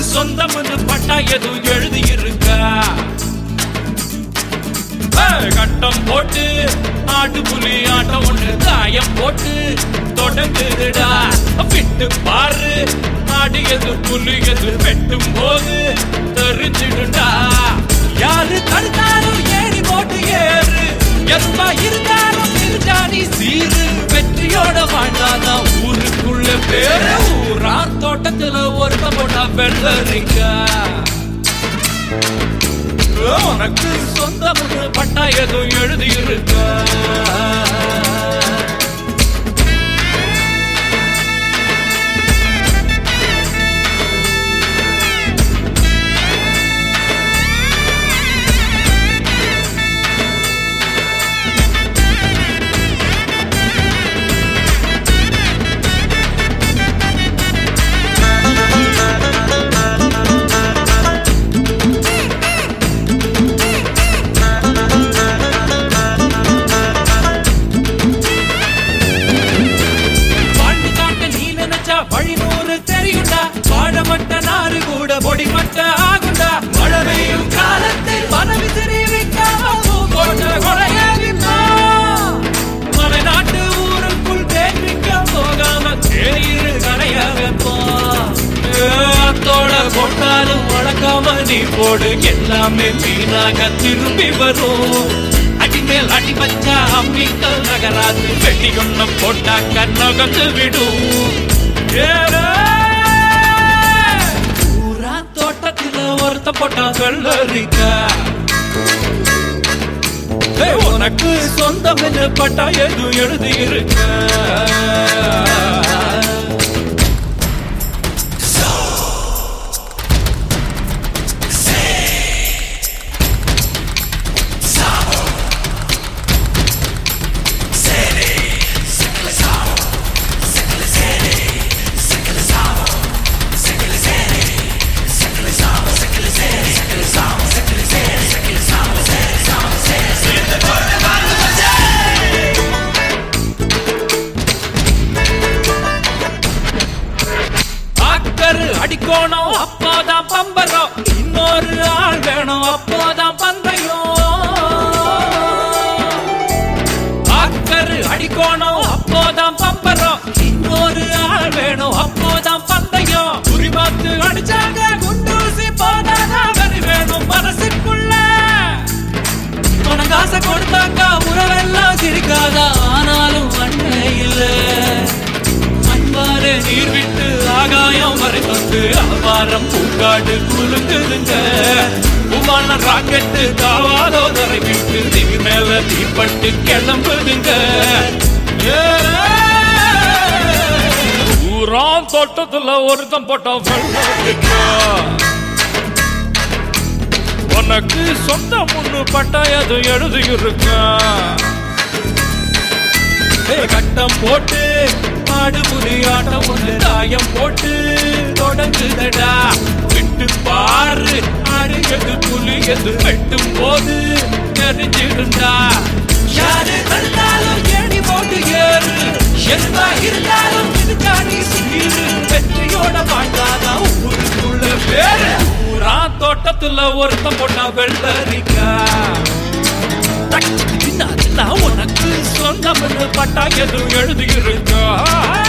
சொந்தம்னு பட்டா எதுவும் எழுதி இருக்கா கட்டம் போட்டு ஆட்டு புலி ஆட்டம் ஒன்று காயம் போட்டு தொடங்குதுடா விட்டு பாரு ஆடியது புலியது வெட்டும் போது தெரிஞ்சிடுடா யாரு தடுத்தாலும் ஏறி போட்டு ஏறு எதுவா இருந்தாலும் இருக்காடி சீரு வெற்றியோட வாழ்ந்தாதான் ஊருக்குள்ள பேரு ஊரா தோட்டத்துல ஒருத்த போட்டா வெள்ளரிக்கா உனக்கு சொந்த பட்டா எதுவும் எழுதி இருக்கா வாழ்ந்து காட்ட நீ நினைச்சா வழி நூறு தெரியுண்டா வாழமட்ட நாறு கூட பொடிமட்ட ஆகுண்டா மழை பெய்யும் காலத்தில் மனவி தெரிவிக்காம பூ போட்ட கொலையாகினா மலை நாட்டு ஊருக்குள் தேர்விக்க போகாம தேயிரு கரையாகப்போ அத்தோட போட்டாலும் வழக்காம நீ போடு எல்லாமே வீணாக திரும்பி வரும் அடிமேல் அடி வச்சா அம்மிக்கல் நகராது வெட்டி ஒண்ணு போட்டா கண்ணகந்து விடும் ஏலே! பூரா தோட்டத்துல ஒருத்த போட்டா வெள்ளரிக்கா ஏய், உனக்கு சொந்தம் பட்டா எதுவும் எழுதி இருக்க அக்கரு அடிக்கோணும் அப்போதான் பம்பரம் இன்னொரு ஆள் வேணும் அப்போதான் பந்தயம் அக்கரு அடிக்கோணும் அப்போதான் பம்பரம் இன்னொரு ஆள் வேணும் அப்போதான் பந்தயம் குறி பார்த்து அடிச்சாங்க குண்டூசி போதாதான் வரி வேணும் மனசுக்குள்ள உனக்கு ஆசை கொடுத்தாங்க உறவெல்லாம் சிரிக்காதா ஆனாலும் அண்ணே இல்ல அன்பாறு நீர் விட்டு ஆகாயம் வரை தொட்டு அபாரம் பூக்காடு குலுங்குதுங்க உமான ராக்கெட்டு காவாதோதரை விட்டு திவி மேல தீப்பட்டு கிளம்புதுங்க ஊரான் தோட்டத்துல ஒருத்தன் போட்டான் உனக்கு சொந்த முன்னு பட்டாயது எழுதி இருக்கா கட்டம் போட்டு ஆடு புலி ஆட்டம் ஒன்று தாயம் போட்டு தொடங்குதடா விட்டு பாரு ஆடு எது புலி எது வெட்டும் போது தெரிஞ்சிருந்தா யாரு தந்தாலும் ஏணி போட்டு ஏறு எதுவா இருந்தாலும் இதுக்காண்டி சீரு வெற்றியோட வாழ்ந்தாதான் ஊருக்குள்ள பேரு ஊரா தோட்டத்துல ஒருத்தன் போட்டா வெள்ளரிக்கா டக், சின்ன, சின்ன, உனக்கு சொந்தம் பட்டா எதுவும் எழுதி இருக்கா